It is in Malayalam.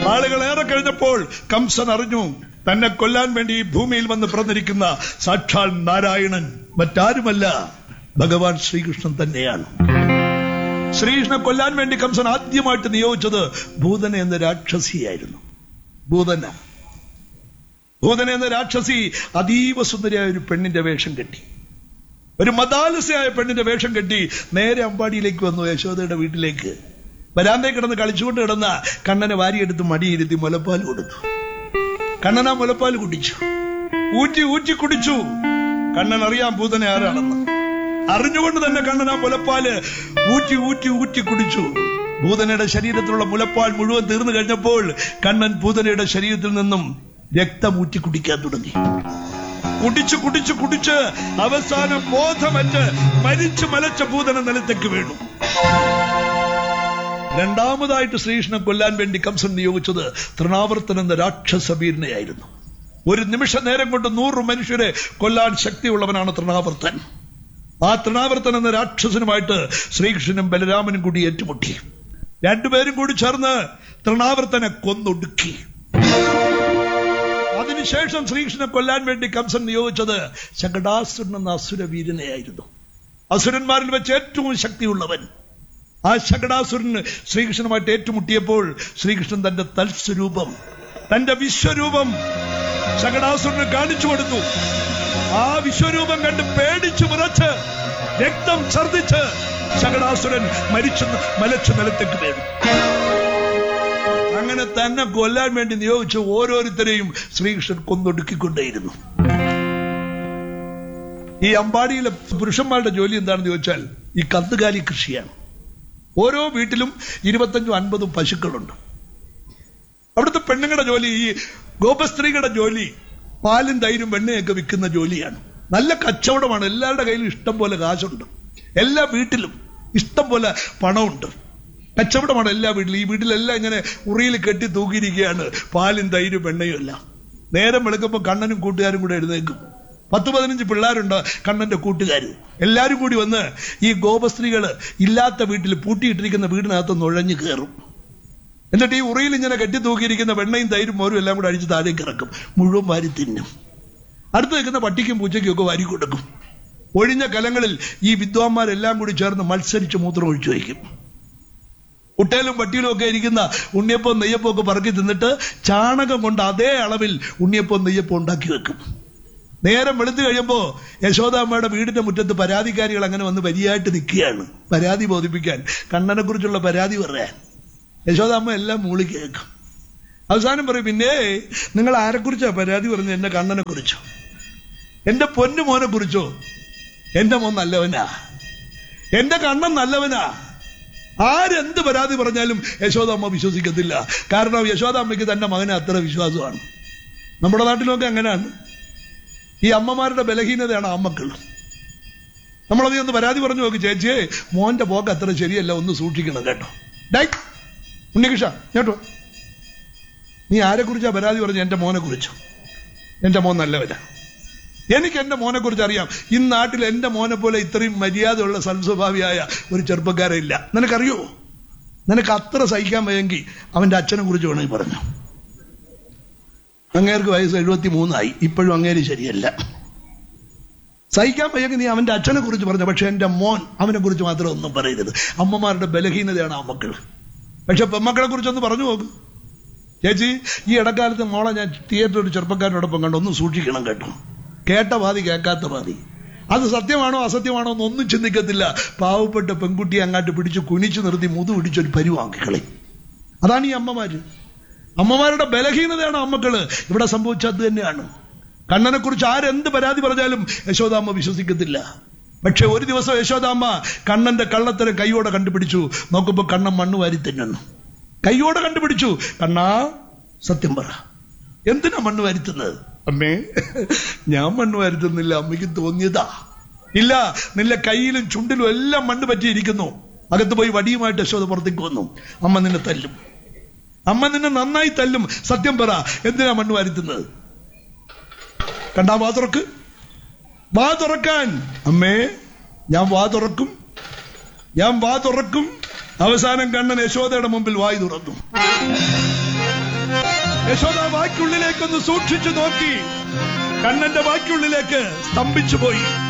നാളുകൾ ഏറെ കഴിഞ്ഞപ്പോൾ കംസൻ അറിഞ്ഞു തന്നെ കൊല്ലാൻ വേണ്ടി ഈ ഭൂമിയിൽ വന്ന് പിറന്നിരിക്കുന്ന സാക്ഷാൽ നാരായണൻ മറ്റാരുമല്ല ഭഗവാൻ ശ്രീകൃഷ്ണൻ തന്നെയാണ് ശ്രീകൃഷ്ണനെ കൊല്ലാൻ വേണ്ടി കംസൻ ആദ്യമായിട്ട് നിയോഗിച്ചത് ഭൂതന എന്ന രാക്ഷസിയായിരുന്നു ഭൂതന ഭൂതന എന്ന രാക്ഷസി അതീവ സുന്ദരിയായ ഒരു പെണ്ണിന്റെ വേഷം കെട്ടി ഒരു മതാലസയായ പെണ്ണിന്റെ വേഷം കെട്ടി നേരെ അമ്പാടിയിലേക്ക് വന്നു യശോദയുടെ വീട്ടിലേക്ക് വരാന്തേ കിടന്ന് കളിച്ചുകൊണ്ട് കിടന്ന കണ്ണനെ വാരിയെടുത്ത് മടിയിരുത്തി മുലപ്പാൽ കൊടുത്തു കണ്ണൻ ആ മുലപ്പാൽ കുടിച്ചു ഊറ്റി ഊറ്റി കുടിച്ചു കണ്ണൻ അറിയാം ഭൂതനെ ആരാണെന്ന് അറിഞ്ഞുകൊണ്ട് തന്നെ കണ്ണൻ ആ മുലപ്പാല് ഊറ്റി ഊറ്റി ഊറ്റി കുടിച്ചു ഭൂതനയുടെ ശരീരത്തിലുള്ള മുലപ്പാൽ മുഴുവൻ തീർന്നു കഴിഞ്ഞപ്പോൾ കണ്ണൻ ഭൂതനയുടെ ശരീരത്തിൽ നിന്നും രക്തം ഊറ്റി കുടിക്കാൻ തുടങ്ങി കുടിച്ചു കുടിച്ചു കുടിച്ച് അവസാനം ബോധമറ്റ് മരിച്ചു മലച്ച ഭൂതന നിലത്തേക്ക് വീണു രണ്ടാമതായിട്ട് ശ്രീകൃഷ്ണൻ കൊല്ലാൻ വേണ്ടി കംസൻ നിയോഗിച്ചത് തൃണാവർത്തൻ എന്ന രാക്ഷസബീരനെയായിരുന്നു ഒരു നിമിഷ നേരം കൊണ്ട് നൂറ് മനുഷ്യരെ കൊല്ലാൻ ശക്തിയുള്ളവനാണ് തൃണാവർത്തൻ ആ തൃണാവർത്തൻ എന്ന രാക്ഷസനുമായിട്ട് ശ്രീകൃഷ്ണനും ബലരാമനും കൂടി ഏറ്റുമുട്ടി രണ്ടുപേരും കൂടി ചേർന്ന് തൃണാവർത്തനെ കൊന്നൊടുക്കി അതിനുശേഷം ശ്രീകൃഷ്ണനെ കൊല്ലാൻ വേണ്ടി കംസൻ നിയോഗിച്ചത് ശകടാസുരൻ എന്ന അസുരവീരനെയായിരുന്നു അസുരന്മാരിൽ വെച്ച് ഏറ്റവും ശക്തിയുള്ളവൻ ആ ശകടാസുരന് ശ്രീകൃഷ്ണനുമായിട്ട് ഏറ്റുമുട്ടിയപ്പോൾ ശ്രീകൃഷ്ണൻ തന്റെ തൽസ്വരൂപം തന്റെ വിശ്വരൂപം ശകടാസുരന് കാണിച്ചു കൊടുത്തു ആ വിശ്വരൂപം കണ്ട് പേടിച്ചു വിറച്ച് രക്തം ഛർദിച്ച് ശകടാസുരൻ മരിച്ചു മലച്ചു നിലത്തേക്ക് വീണു അങ്ങനെ തന്നെ കൊല്ലാൻ വേണ്ടി നിയോഗിച്ച ഓരോരുത്തരെയും ശ്രീകൃഷ്ണൻ കൊന്നൊടുക്കിക്കൊണ്ടേയിരുന്നു ഈ അമ്പാടിയിലെ പുരുഷന്മാരുടെ ജോലി എന്താണെന്ന് ചോദിച്ചാൽ ഈ കന്നുകാലി കൃഷിയാണ് ഓരോ വീട്ടിലും ഇരുപത്തഞ്ചും അൻപതും പശുക്കളുണ്ട് അവിടുത്തെ പെണ്ണുങ്ങളുടെ ജോലി ഈ ഗോപസ്ത്രീകളുടെ ജോലി പാലും തൈരും വെണ്ണയൊക്കെ വിൽക്കുന്ന ജോലിയാണ് നല്ല കച്ചവടമാണ് എല്ലാവരുടെ കയ്യിലും ഇഷ്ടം പോലെ കാശുണ്ട് എല്ലാ വീട്ടിലും ഇഷ്ടം പോലെ പണമുണ്ട് കച്ചവടമാണ് എല്ലാ വീട്ടിലും ഈ വീട്ടിലെല്ലാം ഇങ്ങനെ ഉറിയിൽ കെട്ടി തൂക്കിയിരിക്കുകയാണ് പാലും തൈരും വെണ്ണയും എല്ലാം നേരം വെളുക്കുമ്പോൾ കണ്ണനും കൂട്ടുകാരും കൂടെ എഴുന്നേക്കും പത്ത് പതിനഞ്ച് പിള്ളേരുണ്ട് കണ്ണന്റെ കൂട്ടുകാർ എല്ലാരും കൂടി വന്ന് ഈ ഗോപസ്ത്രീകള് ഇല്ലാത്ത വീട്ടിൽ പൂട്ടിയിട്ടിരിക്കുന്ന വീടിനകത്ത് നുഴഞ്ഞു കയറും എന്നിട്ട് ഈ ഉറിയിൽ ഇങ്ങനെ കെട്ടി തൂക്കിയിരിക്കുന്ന വെണ്ണയും തൈരും മോരും എല്ലാം കൂടെ അടിച്ച് താഴേക്ക് ഇറക്കും മുഴുവൻ വാരി തിന്നും അടുത്ത് നിൽക്കുന്ന പട്ടിക്കും പൂച്ചയ്ക്കും ഒക്കെ വാരി കൊടുക്കും ഒഴിഞ്ഞ കലങ്ങളിൽ ഈ വിദ്വാൻമാരെല്ലാം കൂടി ചേർന്ന് മത്സരിച്ച് മൂത്രം ഒഴിച്ചു വയ്ക്കും കുട്ടയിലും പട്ടിയിലും ഒക്കെ ഇരിക്കുന്ന ഉണ്ണിയപ്പം നെയ്യപ്പം ഒക്കെ പറക്കി തിന്നിട്ട് ചാണകം കൊണ്ട് അതേ അളവിൽ ഉണ്ണിയപ്പം നെയ്യപ്പം ഉണ്ടാക്കി വെക്കും നേരം വെളുത്തു കഴിയുമ്പോ യശോദാമ്മയുടെ വീടിന്റെ മുറ്റത്ത് പരാതിക്കാരികൾ അങ്ങനെ വന്ന് വരിയായിട്ട് നിൽക്കുകയാണ് പരാതി ബോധിപ്പിക്കാൻ കണ്ണനെ കുറിച്ചുള്ള പരാതി പറയാൻ യശോദാമ്മ എല്ലാം മൂളി കേൾക്കും അവസാനം പറയും പിന്നെ നിങ്ങൾ ആരെക്കുറിച്ചാ പരാതി പറഞ്ഞു എന്റെ കണ്ണനെ കുറിച്ചോ എന്റെ പൊന്നു മോനെ കുറിച്ചോ എന്റെ മോൻ നല്ലവനാ എന്റെ കണ്ണൻ നല്ലവനാ ആരെന്ത് പരാതി പറഞ്ഞാലും യശോദാമ്മ വിശ്വസിക്കത്തില്ല കാരണം യശോദാമ്മയ്ക്ക് തന്റെ മകന് അത്ര വിശ്വാസമാണ് നമ്മുടെ നാട്ടിലൊക്കെ അങ്ങനെയാണ് ഈ അമ്മമാരുടെ ബലഹീനതയാണ് അമ്മക്കൾ നമ്മളതീ ഒന്ന് പരാതി പറഞ്ഞു നോക്ക് ചേച്ചിയെ മോന്റെ പോക്ക് അത്ര ശരിയല്ല ഒന്ന് സൂക്ഷിക്കണം കേട്ടോ ഡൈ ഉണ്ണികൃഷ കേട്ടോ നീ ആരെ കുറിച്ചാ പരാതി പറഞ്ഞു എന്റെ മോനെ കുറിച്ചോ എന്റെ മോൻ നല്ലവനാ എനിക്ക് എന്റെ മോനെ കുറിച്ച് അറിയാം ഈ നാട്ടിൽ എന്റെ മോനെ പോലെ ഇത്രയും മര്യാദയുള്ള സൽസ്വഭാവിയായ ഒരു ചെറുപ്പക്കാരില്ല നിനക്കറിയോ നിനക്ക് അത്ര സഹിക്കാൻ വയ്യെങ്കിൽ അവന്റെ അച്ഛനെ കുറിച്ച് വേണമെങ്കിൽ പറഞ്ഞു അങ്ങേർക്ക് വയസ്സ് എഴുപത്തി മൂന്നായി ഇപ്പോഴും അങ്ങേര് ശരിയല്ല സഹിക്കാൻ വയ്യെങ്കിൽ നീ അവന്റെ അച്ഛനെ കുറിച്ച് പറഞ്ഞു പക്ഷെ എന്റെ മോൻ അവനെ കുറിച്ച് മാത്രം ഒന്നും പറയരുത് അമ്മമാരുടെ ബലഹീനതയാണ് ആ മക്കൾ പക്ഷെ പെമ്മക്കളെ കുറിച്ചൊന്ന് പറഞ്ഞു നോക്കും ചേച്ചി ഈ ഇടക്കാലത്ത് മോളെ ഞാൻ തിയേറ്ററിൽ ഒരു ചെറുപ്പക്കാരനോടൊപ്പം കണ്ടു ഒന്ന് സൂക്ഷിക്കണം കേട്ടോ കേട്ട പാതി കേൾക്കാത്ത പാതി അത് സത്യമാണോ അസത്യമാണോ എന്നൊന്നും ചിന്തിക്കത്തില്ല പാവപ്പെട്ട പെൺകുട്ടിയെ അങ്ങാട്ട് പിടിച്ച് കുനിച്ചു നിർത്തി മുതു പിടിച്ചൊരു പരുവാക്കിക്കളി അതാണ് ഈ അമ്മമാര് അമ്മമാരുടെ ബലഹീനതയാണ് അമ്മക്കള് ഇവിടെ സംഭവിച്ചത് തന്നെയാണ് കണ്ണനെ കുറിച്ച് ആരെന്ത് പരാതി പറഞ്ഞാലും യശോദാമ്മ വിശ്വസിക്കത്തില്ല പക്ഷെ ഒരു ദിവസം യശോദാമ്മ കണ്ണന്റെ കള്ളത്തരം കൈയോടെ കണ്ടുപിടിച്ചു നോക്കുമ്പോ കണ്ണൻ മണ്ണ് വാരി തിന്നുന്നു കൈയോടെ കണ്ടുപിടിച്ചു കണ്ണാ സത്യം പറ എന്തിനാ മണ്ണ് വരുത്തുന്നത് അമ്മേ ഞാൻ മണ്ണ് വരുത്തുന്നില്ല അമ്മയ്ക്ക് തോന്നിയതാ ഇല്ല നിന്റെ കയ്യിലും ചുണ്ടിലും എല്ലാം മണ്ണ് പറ്റിയിരിക്കുന്നു അകത്ത് പോയി വടിയുമായിട്ട് യശോദ പുറത്തേക്ക് വന്നു അമ്മ നിന്നെ തല്ലും അമ്മ നിന്നെ നന്നായി തല്ലും സത്യം പറ എന്തിനാ മണ്ണ് വരുത്തുന്നത് കണ്ടാ വാ തുറക്ക് വാ തുറക്കാൻ അമ്മേ ഞാൻ വാ തുറക്കും ഞാൻ വാ തുറക്കും അവസാനം കണ്ണൻ യശോദയുടെ മുമ്പിൽ വായി തുറന്നു യശോദ ബാക്കിയുള്ളിലേക്കൊന്ന് സൂക്ഷിച്ചു നോക്കി കണ്ണന്റെ ബാക്കിയുള്ളിലേക്ക് സ്തംഭിച്ചു പോയി